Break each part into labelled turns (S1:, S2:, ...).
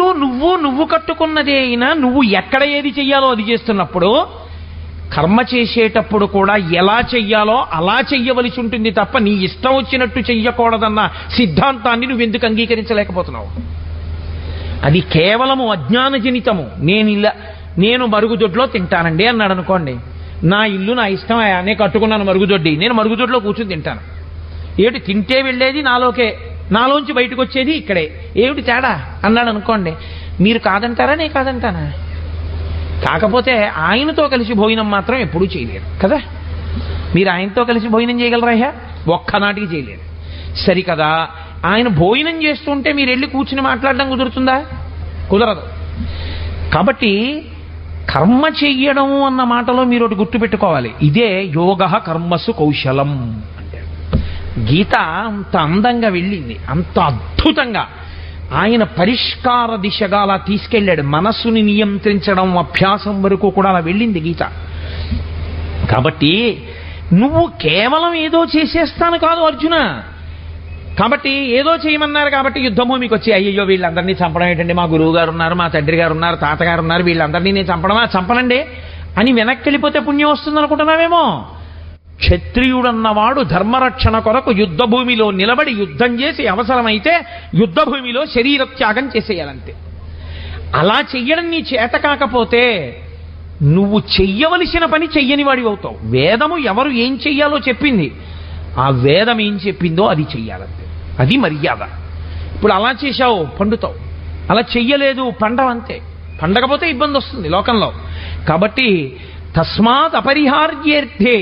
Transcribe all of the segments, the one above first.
S1: నువ్వు నువ్వు కట్టుకున్నదే అయినా నువ్వు ఎక్కడ ఏది చెయ్యాలో అది చేస్తున్నప్పుడు కర్మ చేసేటప్పుడు కూడా ఎలా చెయ్యాలో అలా చెయ్యవలసి ఉంటుంది తప్ప నీ ఇష్టం వచ్చినట్టు చెయ్యకూడదన్న సిద్ధాంతాన్ని నువ్వు ఎందుకు అంగీకరించలేకపోతున్నావు అది కేవలము అజ్ఞానజనితము నేను ఇలా నేను మరుగుదొడ్లో తింటానండి అన్నాడు అనుకోండి నా ఇల్లు నా ఇష్టం నేను కట్టుకున్నాను మరుగుదొడ్డి నేను మరుగుదొడ్లో కూర్చుని తింటాను ఏమిటి తింటే వెళ్ళేది నాలోకే నాలోంచి బయటకు వచ్చేది ఇక్కడే ఏమిటి తేడా అన్నాడు అనుకోండి మీరు కాదంటారా నేను కాదంటానా కాకపోతే ఆయనతో కలిసి భోజనం మాత్రం ఎప్పుడూ చేయలేరు కదా మీరు ఆయనతో కలిసి భోజనం చేయగలరా అయ్యా ఒక్కనాటికి చేయలేరు సరికదా ఆయన భోజనం చేస్తుంటే మీరు వెళ్ళి కూర్చుని మాట్లాడడం కుదురుతుందా కుదరదు కాబట్టి కర్మ చెయ్యడం అన్న మాటలో మీరు ఒకటి గుర్తుపెట్టుకోవాలి ఇదే యోగ కర్మసు కౌశలం అంటే గీత అంత అందంగా వెళ్ళింది అంత అద్భుతంగా ఆయన పరిష్కార దిశగా అలా తీసుకెళ్ళాడు మనస్సుని నియంత్రించడం అభ్యాసం వరకు కూడా అలా వెళ్ళింది గీత కాబట్టి నువ్వు కేవలం ఏదో చేసేస్తాను కాదు అర్జున కాబట్టి ఏదో చేయమన్నారు కాబట్టి యుద్ధభూమికి వచ్చి అయ్యయ్యో వీళ్ళందరినీ చంపడం ఏంటండి మా గురువు గారు ఉన్నారు మా తండ్రి గారు ఉన్నారు తాతగారు ఉన్నారు వీళ్ళందరినీ నేను చంపడమా చంపనండి అని వెనక్కి వెళ్ళిపోతే పుణ్యం వస్తుంది అనుకుంటున్నావేమో క్షత్రియుడన్నవాడు ధర్మరక్షణ కొరకు యుద్ధ భూమిలో నిలబడి యుద్ధం చేసి అవసరమైతే యుద్ధ భూమిలో శరీర త్యాగం చేసేయాలంతే అలా చెయ్యడం నీ చేత కాకపోతే నువ్వు చెయ్యవలసిన పని చెయ్యని వాడి అవుతావు వేదము ఎవరు ఏం చెయ్యాలో చెప్పింది ఆ వేదం ఏం చెప్పిందో అది చెయ్యాలంతే అది మర్యాద ఇప్పుడు అలా చేశావు పండుతావు అలా చెయ్యలేదు పండవంతే పండకపోతే ఇబ్బంది వస్తుంది లోకంలో కాబట్టి తస్మాత్ అపరిహార్యేర్థే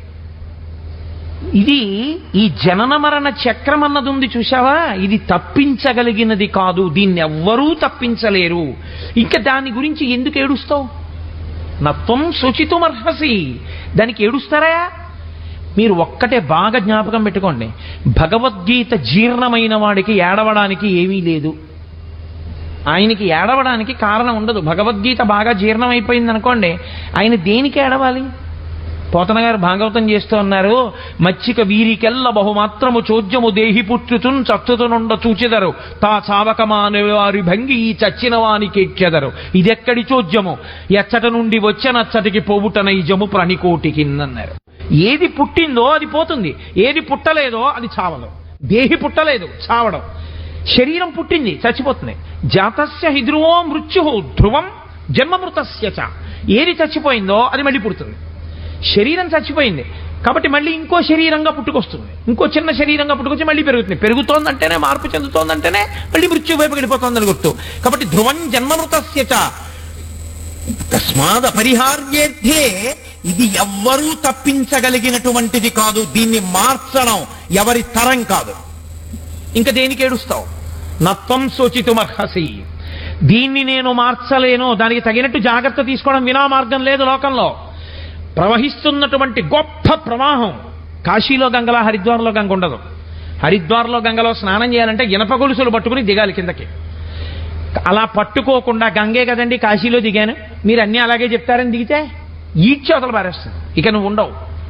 S1: ఇది ఈ జనన మరణ చక్రం అన్నది ఉంది చూసావా ఇది తప్పించగలిగినది కాదు దీన్ని ఎవ్వరూ తప్పించలేరు ఇంకా దాని గురించి ఎందుకు ఏడుస్తావు నత్వం శుచితుమర్హసి దానికి ఏడుస్తారా మీరు ఒక్కటే బాగా జ్ఞాపకం పెట్టుకోండి భగవద్గీత జీర్ణమైన వాడికి ఏడవడానికి ఏమీ లేదు ఆయనకి ఏడవడానికి కారణం ఉండదు భగవద్గీత బాగా జీర్ణమైపోయింది అనుకోండి ఆయన దేనికి ఏడవాలి పోతన గారు భాగవతం చేస్తూ ఉన్నారు మచ్చిక వీరికెల్ల బహుమాత్రము చోద్యము దేహి పుట్టుతున్ చచ్చుతునుండ చూచెదరు తా చావకమాన వారి భంగి ఈ చచ్చిన వానికి ఎచ్చెదరు ఇదెక్కడి చోద్యము ఎచ్చట నుండి వచ్చనచ్చటికి పోవుట నైజము ప్రణికోటికి అన్నారు ఏది పుట్టిందో అది పోతుంది ఏది పుట్టలేదో అది చావదు దేహి పుట్టలేదు చావడం శరీరం పుట్టింది చచ్చిపోతుంది జాతస్య హిధ్రువో మృత్యు ధ్రువం జన్మమృతస్య చ ఏది చచ్చిపోయిందో అది మళ్ళీ పుడుతుంది శరీరం చచ్చిపోయింది కాబట్టి మళ్ళీ ఇంకో శరీరంగా పుట్టుకొస్తుంది ఇంకో చిన్న శరీరంగా పుట్టుకొచ్చి మళ్ళీ పెరుగుతుంది పెరుగుతోందంటేనే మార్పు చెందుతోందంటేనే మళ్ళీ మృత్యు వైపు వెళ్ళిపోతోందని గుర్తు కాబట్టి ధ్రువం జన్మమృతస్య చ తస్మాద్ అపరిహార్యేర్థే ఇది ఎవ్వరూ తప్పించగలిగినటువంటిది కాదు దీన్ని మార్చడం ఎవరి తరం కాదు ఇంకా దేనికి ఏడుస్తావు నత్వం శోచితుమర్హసి దీన్ని నేను మార్చలేను దానికి తగినట్టు జాగ్రత్త తీసుకోవడం వినా మార్గం లేదు లోకంలో ప్రవహిస్తున్నటువంటి గొప్ప ప్రవాహం కాశీలో గంగలా హరిద్వార్లో గంగ ఉండదు హరిద్వార్లో గంగలో స్నానం చేయాలంటే ఇనప గొలుసులు పట్టుకుని దిగాలి కిందకి అలా పట్టుకోకుండా గంగే కదండి కాశీలో దిగాను మీరు అన్నీ అలాగే చెప్తారని దిగితే ఈడ్చి అవతల పారేస్తుంది ఇక నువ్వు ఉండవు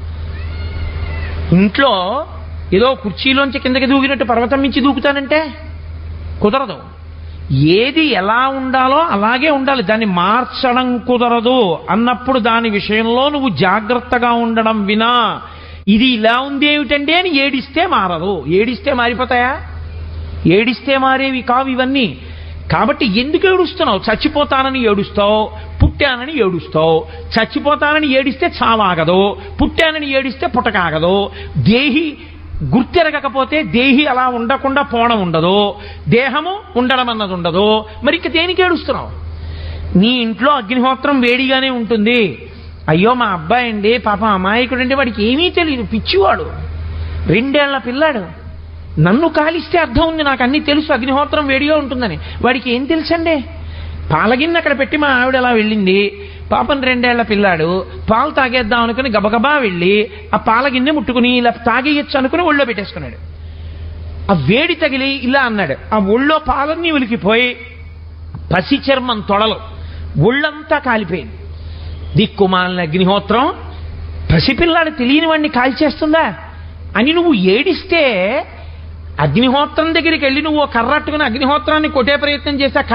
S1: ఇంట్లో ఏదో కుర్చీలోంచి కిందకి దూకినట్టు పర్వతం మించి దూకుతానంటే కుదరదు ఏది ఎలా ఉండాలో అలాగే ఉండాలి దాన్ని మార్చడం కుదరదు అన్నప్పుడు దాని విషయంలో నువ్వు జాగ్రత్తగా ఉండడం వినా ఇది ఇలా ఉంది ఏమిటండి అని ఏడిస్తే మారదు ఏడిస్తే మారిపోతాయా ఏడిస్తే మారేవి కావు ఇవన్నీ కాబట్టి ఎందుకు ఏడుస్తున్నావు చచ్చిపోతానని ఏడుస్తావు పుట్టానని ఏడుస్తావు చచ్చిపోతానని ఏడిస్తే చావాగదు పుట్టానని ఏడిస్తే పుట్టకాగదు దేహి గుర్తెరగకపోతే దేహి అలా ఉండకుండా పోవడం ఉండదు దేహము ఉండడం అన్నది ఉండదు మరి ఇక దేనికి ఏడుస్తున్నావు నీ ఇంట్లో అగ్నిహోత్రం వేడిగానే ఉంటుంది అయ్యో మా అబ్బాయి అండి పాప అమాయకుడు అంటే వాడికి ఏమీ తెలియదు పిచ్చివాడు రెండేళ్ల పిల్లాడు నన్ను కాలిస్తే అర్థం ఉంది నాకు అన్ని తెలుసు అగ్నిహోత్రం వేడిగా ఉంటుందని వాడికి ఏం తెలుసండి పాలగిన్నె అక్కడ పెట్టి మా ఆవిడ అలా వెళ్ళింది పాపం రెండేళ్ల పిల్లాడు పాలు తాగేద్దాం అనుకుని గబగబా వెళ్ళి ఆ పాలగిన్నె ముట్టుకుని ఇలా తాగేయచ్చు అనుకుని ఒళ్ళో పెట్టేసుకున్నాడు ఆ వేడి తగిలి ఇలా అన్నాడు ఆ ఒళ్ళో పాలన్నీ ఉలికిపోయి పసి చర్మం తొడలు ఒళ్ళంతా కాలిపోయింది దిక్కుమాలిన అగ్నిహోత్రం పసిపిల్లాడు తెలియని వాడిని కాల్చేస్తుందా అని నువ్వు ఏడిస్తే అగ్నిహోత్రం దగ్గరికి వెళ్ళి నువ్వు ఓ కర్రట్టుకుని అగ్నిహోత్రాన్ని కొట్టే ప్రయత్నం చేస్తే